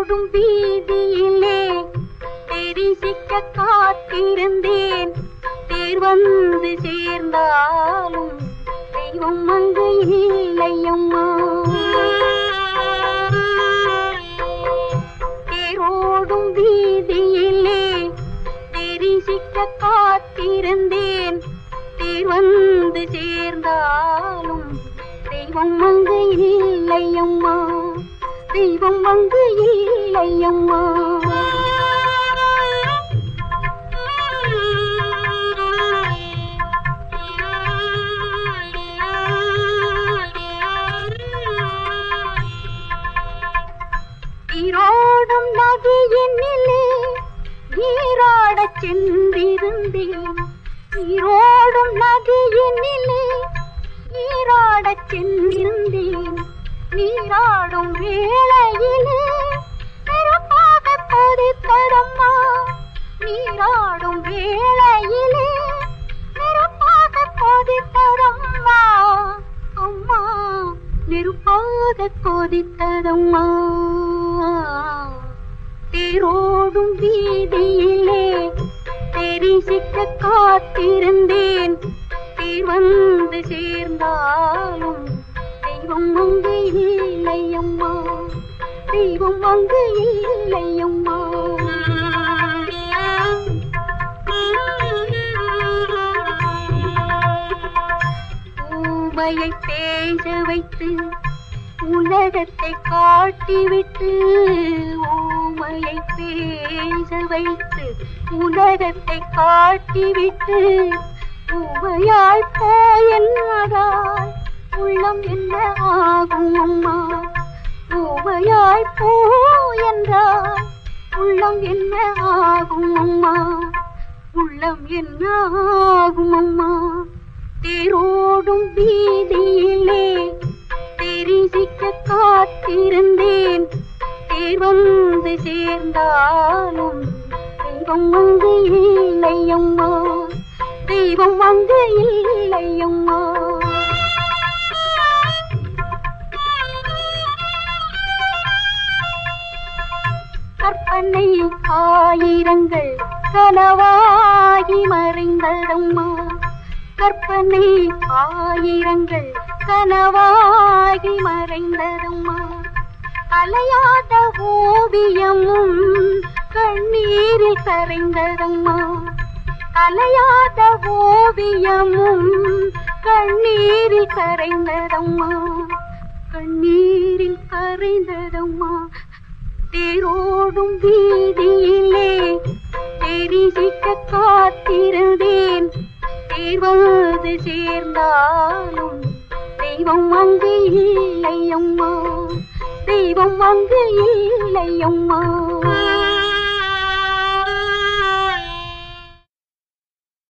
தேரோடும் வீதியிலே தெரிசிக்க காத்திருந்தேன் தேர் வந்து சேர்ந்தாலும் தெய்வம் அங்கு இல்லையம்மா தேரோடும் வீதியிலே தெரிசிக்க காத்திருந்தேன் தேர் வந்து சேர்ந்தாலும் தெய்வம் அங்கு இல்லையம்மா தெய்வம் அங்கு இல்லையம்மா நீரோடும் நதியினிலே நீராடச் சென்றிருந்தேன் நீரோடும் நதியினிலே நீராடச் சென்றிருந்தேன் நீராடும் வேளையிலே நெருப்பாக கொதித்ததம்மா நீராடும் வேளையிலே நெருப்பாக கொதித்ததம்மா அம்மா நெருப்பாக கொதித்ததம்மா தேரோடும் வீதியிலே தெரிசிக்க காத்திருந்தேன் தேர் வந்து சேர்ந்தாலும் தெய்வம் அங்கு இல்லையம்மா தெய்வம் அங்கு இல்லையம்மா ஊமையை பேச வைத்து உலகத்தை காட்டிவிட்டு ஊமையை பேச வைத்து உலகத்தை காட்டிவிட்டு ஊமையாய் போயென்னதால் உள்ளம் என்ன ஆகும் அம்மா ஊமையாய் போ என்றால் உள்ளம் என்ன ஆகும் அம்மா உள்ளம் என்ன ஆகும் அம்மா தேரோடும் வீதியிலே தெரிசிக்க காத்திருந்தேன் தேர் வந்து சேர்ந்தாலும் தெய்வம் அங்கு இல்லையம்மா தெய்வம் அங்கு இல்லையம்மா கற்பனை ஆயிரங்கள் கனவாகி மறைந்ததம்மா கற்பனை ஆயிரங்கள் கனவாகி மறைந்ததம்மா அலையாத ஓவியமும் கண்ணீரில் கரைந்ததம்மா அலையாத ஓவியமும் கண்ணீரில் கரைந்ததம்மா கண்ணீரில் கரைந்ததம்மா தேரோடும் வீதியிலே தெரிசிக்க காத்திருந்தேன் தேர்வது சேர்ந்தாலும் தெய்வம் அங்கு இல்லையம்மா தெய்வம் அங்கு இல்லையம்மா